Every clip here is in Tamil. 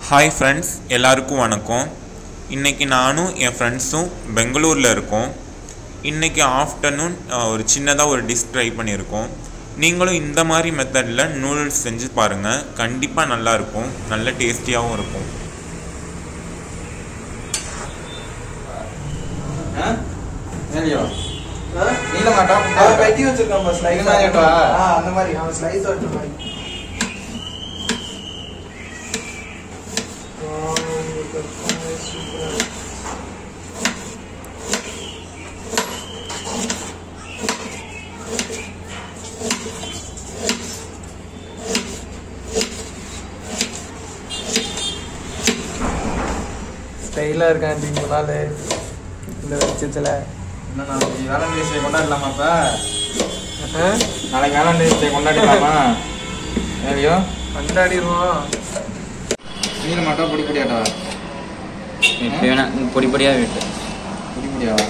ஹாய் ஃப்ரெண்ட்ஸ் எல்லாருக்கும் வணக்கம் இன்றைக்கி நானும் என் ஃப்ரெண்ட்ஸும் பெங்களூரில் இருக்கோம் இன்றைக்கி ஆஃப்டர்நூன் ஒரு சின்னதாக ஒரு டிஷ் ட்ரை பண்ணியிருக்கோம் நீங்களும் இந்த மாதிரி மெத்தடில் நூடுல்ஸ் செஞ்சு பாருங்கள் கண்டிப்பாக நல்லாயிருக்கும் நல்ல டேஸ்டியாகவும் இருக்கும் ஏலியோ ஆ? நீல மாட்டா அவன் கட்டி வச்சிருக்கான் பாஸ் இந்த மாதிரி வெட்டுவா? அந்த மாதிரி அவன் ஸ்லைஸ் வச்சிருக்கான் ஸ்டைலாக இருக்கான் இப்போ நாள் இந்த வெளிச்சத்தில் என்ன நாளைக்கு வேலண்டைன்ஸ் டே கொண்டாடலாமா இப்ப நாளைக்கு வேலண்டைன்ஸ் டே கொண்டாடிடலாமா ஏலியோ கொண்டாடிடுவோம் நீல மாட்டா பொடி பொடியாட்டா எப்படி வேணா பொடி பொடியாக விட்டு பொடி பொடியாவா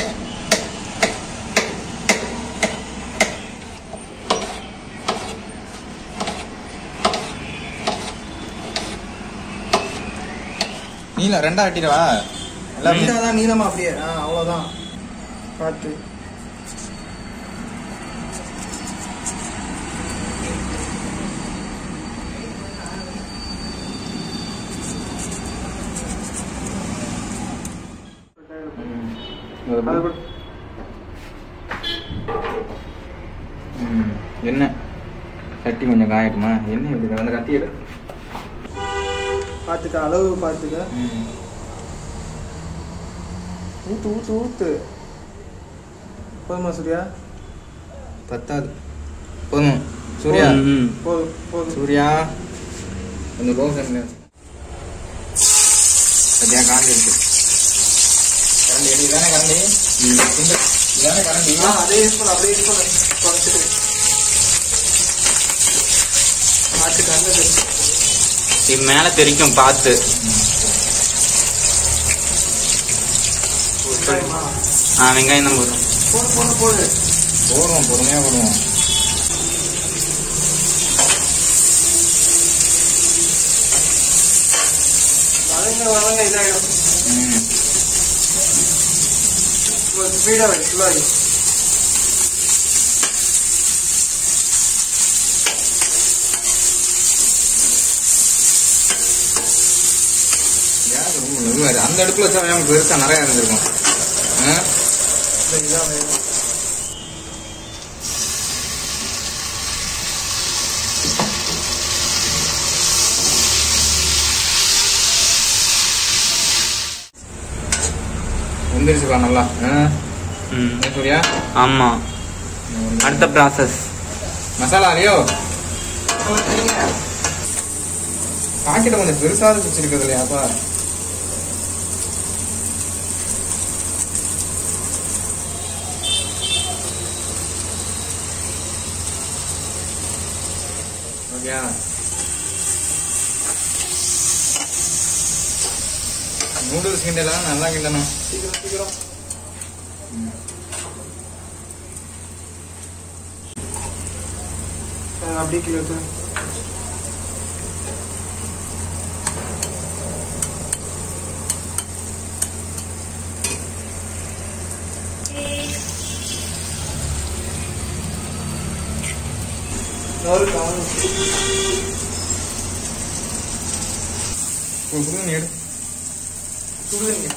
நீல ரெண்டா வெட்டிடவா எல்லாமே தான் நீளமா அப்படியே ஆ அவ்வளோதான் பார்த்து அது கூட ம், என்ன சட்டி கொஞ்சம் காயட்டுமா என்ன இப்படி வந்து கத்தி எடு பார்த்துக்க அளவு பார்த்துக்க ஊத்து ஊத்து ஊத்து போதுமா சூர்யா பத்தாது போதும் சூர்யா ம். போதும் போதும் சூர்யா கொஞ்சம் லோ ஃப்ளேம்ல சரியா காண்டி இருக்கு கரண்டி எடு இதானே கரண்டி இந்த இதானே கரண்டி ஆ அதே யூஸ் பண்ண அப்படியே யூஸ் பண்ண குறைச்சிட்டு பார்த்துக்க அந்த சைடு. இது மேலே தெரிக்கும் பார்த்து வெங்காயமா? ஆ வெங்காயம் தான் போதும் போடு போடு போடு போடுவோம் பொறுமையாக போடுவோம் வதங்க வதங்க இதாகிடும் ம் ஸ்பீடாக வை ஸ்லோவாக வை கேஸ் ரொம்ப மெதுவாக இருக்கு. அந்த அடுப்பில் வச்சா நமக்கு பெருசாக நிறையா இருந்திருக்கும் ஆ இந்த இதான் வேணும் வெந்துருச்சுப்பா நல்லா ஆ ம் என்ன சூர்யா ஆமாம் அடுத்த ப்ராசஸ் மசாலா இல்லையோ பாக்கெட்டை கொஞ்சம் பெருசாக வச்சிருக்கிறது இல்லையாப்பா ஓகேயா நூடுல்ஸ் கிண்டலாம் நல்லா கிண்டணும் சீக்கிரம் சீக்கிரம் ஆ, அப்படியே கீழே ஊத்து. நொறு காணும். புது நீ எடு சுடுதண்ணி.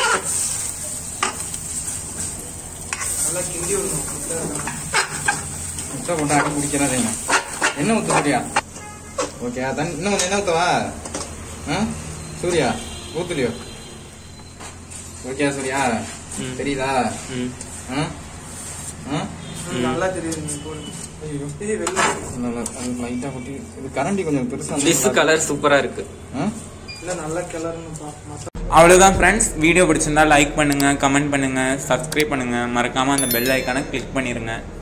நல்லா கிண்டி விடணும் முட்டை போட்டு அடி பிடிக்கிறதே என்ன ஊத்து சூர்யா ஓகே தண்ணி இன்னும் கொஞ்சம் என்ன ஊத்தவா ஆ சூர்யா ஊத்துலியோ ஓகே சூர்யா ம். தெரியுதா ம் ஆ ஆ ம், நல்லா தெரியுது நீ போடு ஐயோ ஏய் வெள்ளை நல்லா அது லைட்டாக கொட்டி இது கரண்டி கொஞ்சம் பெருசாக டிஷ் கலர் சூப்பராக இருக்கு ஆ இல்லை நல்லா கிளறணும் பா மசாலா அவ்வளோதான் ஃப்ரெண்ட்ஸ் வீடியோ பிடிச்சிருந்தா லைக் பண்ணுங்கள் கமெண்ட் பண்ணுங்கள் சப்ஸ்கிரைப் பண்ணுங்கள் மறக்காமல் அந்த பெல் ஐக்கானை கிளிக் பண்ணிடுங்க